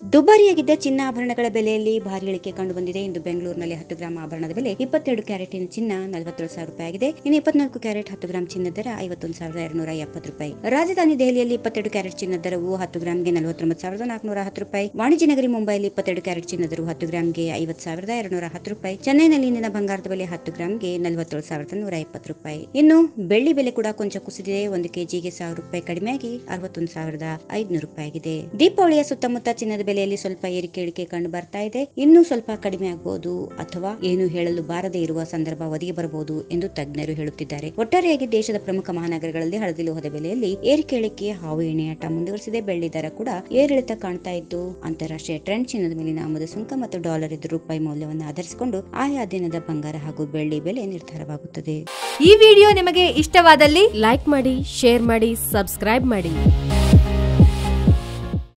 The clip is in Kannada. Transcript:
ದುಬಾರಿಯಾಗಿದ್ದ ಚಿನ್ನ ಆಭರಣಗಳ ಬೆಲೆಯಲ್ಲಿ ಭಾರಿ ಇಳಿಕೆ ಕಂಡು ಬಂದಿದೆ ಇಂದು ಬೆಂಗಳೂರಿನಲ್ಲಿ ಹತ್ತು ಗ್ರಾಂ ಆಭರಣದ ಬೆಲೆ ಇಪ್ಪತ್ತೆರಡು ಕ್ಯಾರೆಟಿನ ಚಿನ್ನ ನಲವತ್ತೇಳು ಸಾವಿರ ರೂಪಾಯಿ ಆಗಿದೆ ಇನ್ನು ಇಪ್ಪತ್ನಾಲ್ಕು ಕ್ಯಾರೆಟ್ ಹತ್ತು ಗ್ರಾಂ ಚಿನ್ನದ ದರ ಐವತ್ತೊಂದು ಸಾವಿರದ ಎರಡ್ನೂರ ಎಪ್ಪತ್ತು ರೂಪಾಯಿ ರಾಜಧಾನಿ ದೆಹಲಿಯಲ್ಲಿ ಇಪ್ಪತ್ತೆರಡು ಕ್ಯಾರೆಟ್ ಚಿನ್ನದ ದರವು ಹತ್ತು ಗ್ರಾಂಗೆ ನಲವತ್ತೊಂಬತ್ತು ಸಾವಿರದ ನಾಲ್ಕುನೂರ ಹತ್ತು ರೂಪಾಯಿ ವಾಣಿಜ್ಯ ನಗರಿ ಮುಂಬೈಯಲ್ಲಿ ಇಪ್ಪತ್ತೆರಡು ಕ್ಯಾರೆಟ್ ಚಿನ್ನದ ದರವು ಹತ್ತು ಗ್ರಾಂಗೆ ಐವತ್ತು ಸಾವಿರದ ಎರಡ್ನೂರ ಹತ್ತು ರೂಪಾಯಿ ಚೆನ್ನೈನಲ್ಲಿ ಇಂದಿನ ಬಂಗಾರದ ಬೆಲೆ ಹತ್ತು ಗ್ರಾಂಗೆ ನಲವತ್ತೇಳು ಸಾವಿರದ ನೂರ ಇಪ್ಪತ್ತು ರೂಪಾಯಿ ಇನ್ನು ಬೆಳ್ಳಿ ಬೆಲೆ ಕೂಡ ಕೊಂಚ ಕುಸಿದಿದೆ ಒಂದು ಕೆಜಿಗೆ ಸಾವಿರ ರೂಪಾಯಿ ಕಡಿಮೆಯಾಗಿ ಅರವತ್ತೊಂದು ಸಾವಿರದ ಐದುನೂರು ರೂಪಾಯಿ ಆಗಿದೆ ದೀಪಾವಳಿಯ ಸುತ್ತಮುತ್ತ ಚಿನ್ನದ ಬೆಲೆಯಲ್ಲಿ ಸ್ವಲ್ಪ ಏರಿಕೆ ಇಳಿಕೆ ಕಂಡು ಬರ್ತಾ ಇದೆ ಇನ್ನೂ ಸ್ವಲ್ಪ ಕಡಿಮೆ ಆಗಬಹುದು ಅಥವಾ ಏನು ಹೇಳಲು ಬಾರದೇ ಇರುವ ಸಂದರ್ಭ ಒದಗಿ ಬರಬಹುದು ಎಂದು ತಜ್ಞರು ಹೇಳುತ್ತಿದ್ದಾರೆ ಒಟ್ಟಾರೆಯಾಗಿ ದೇಶದ ಪ್ರಮುಖ ಮಹಾನಗರಗಳಲ್ಲಿ ಹಳದಿ ಲೋಹದ ಬೆಲೆಯಲ್ಲಿ ಏರಿಕೆ ಇಳಿಕೆ ಹಾವು ಎಣೆಯಾಟ ಮುಂದುವರೆಸಿದೆ ಬೆಳ್ಳಿ ದರ ಕೂಡ ಏರಿಳಿತ ಕಾಣ್ತಾ ಇದ್ದು ಅಂತಾರಾಷ್ಟ್ರೀಯ ಟ್ರೆಂಡ್ ಚಿನ್ನದ ಮೇಲಿನ ಆಮದು ಸುಂಕ ಮತ್ತು ಡಾಲರ್ ಎದುರು ರೂಪಾಯಿ ಮೌಲ್ಯವನ್ನು ಆಧರಿಸಿಕೊಂಡು ಆಯಾ ದಿನದ ಬಂಗಾರ ಹಾಗೂ ಬೆಳ್ಳಿ ಬೆಲೆ ನಿರ್ಧಾರವಾಗುತ್ತದೆ ಈ ವಿಡಿಯೋ ನಿಮಗೆ ಇಷ್ಟವಾದಲ್ಲಿ ಲೈಕ್ ಮಾಡಿ ಶೇರ್ ಮಾಡಿ ಸಬ್ಸ್ಕ್ರೈಬ್ ಮಾಡಿ